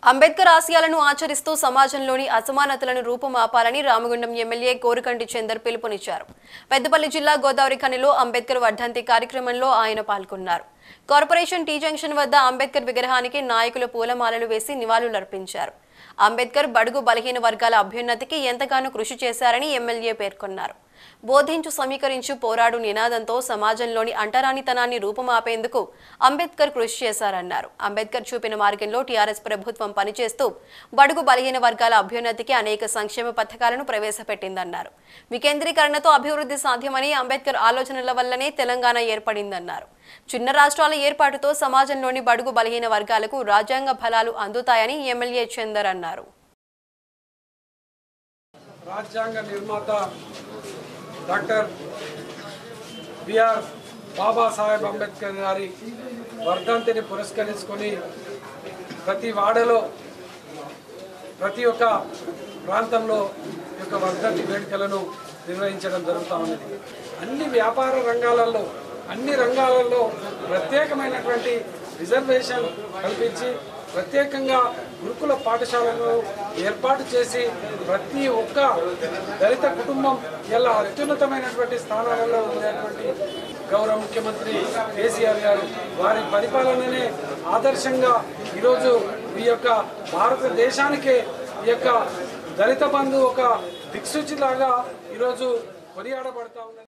అంబేద్కర్ ఆశయాలను ఆచరిస్తూ సమాజంలోని అసమానతలను రూపుమాపాలని రామగుండం ఎమ్మెల్యే కోరుకంటి చందర్ పిలుపునిచ్చారు పెద్దపల్లి జిల్లా గోదావరి ఖనిలో అంబేద్కర్ వర్ధంతి కార్యక్రమంలో ఆయన పాల్గొన్నారు కార్పొరేషన్ టీ జంక్షన్ వద్ద అంబేద్కర్ విగ్రహానికి నాయకులు పూలమాలలు వేసి నివాళులర్పించారు అంబేద్కర్ బడుగు బలహీన వర్గాల అభ్యున్నతికి ఎంతగానో కృషి చేశారని ఎమ్మెల్యే పేర్కొన్నారు బోధించు సమీకరించు పోరాడు నినాదంతో సమాజంలోని అంటరానితనాన్ని రూపుమాపేందుకు అంబేద్కర్ కృషి చేశారన్నారు అంబేద్కర్ చూపిన మార్గంలో టీఆర్ఎస్ ప్రభుత్వం పనిచేస్తూ బడుగు బలహీన వర్గాల అభ్యున్నతికి అనేక సంక్షేమ పథకాలను ప్రవేశపెట్టిందన్నారు వికేంద్రీకరణతో అభివృద్ధి సాధ్యమని అంబేద్కర్ ఆలోచనల వల్లనే తెలంగాణ ఏర్పడిందన్నారు చిన్న రాష్ట్రాల ఏర్పాటుతో సమాజంలోని బడుగు బలహీన వర్గాలకు రాజ్యాంగ ఫలాలు అందుతాయని ఎమ్మెల్యే చందర్ అన్నారు రాజ్యాంగ నిర్మాత డాక్టర్ బిఆర్ బాబాసాహెబ్ అంబేద్కర్ గారి వర్ధంతిని పురస్కరించుకొని ప్రతి వాడలో ప్రతి ఒక్క ప్రాంతంలో ఈ యొక్క వర్ధంతి వేడుకలను నిర్వహించడం జరుగుతూ ఉన్నది అన్ని వ్యాపార రంగాలలో అన్ని రంగాలలో ప్రత్యేకమైనటువంటి రిజర్వేషన్ కల్పించి ప్రత్యేకంగా గురుకుల పాఠశాలను ఏర్పాటు చేసి ప్రతి ఒక్క దళిత కుటుంబం ఇలా అత్యున్నతమైనటువంటి స్థానాలలో ఉండేటువంటి గౌరవ ముఖ్యమంత్రి కేసీఆర్ గారు వారి పరిపాలననే ఆదర్శంగా ఈరోజు ఈ యొక్క భారతదేశానికే ఈ యొక్క దళిత బంధు ఒక దిక్సూచిలాగా ఈరోజు కొనియాడబడతా ఉన్నది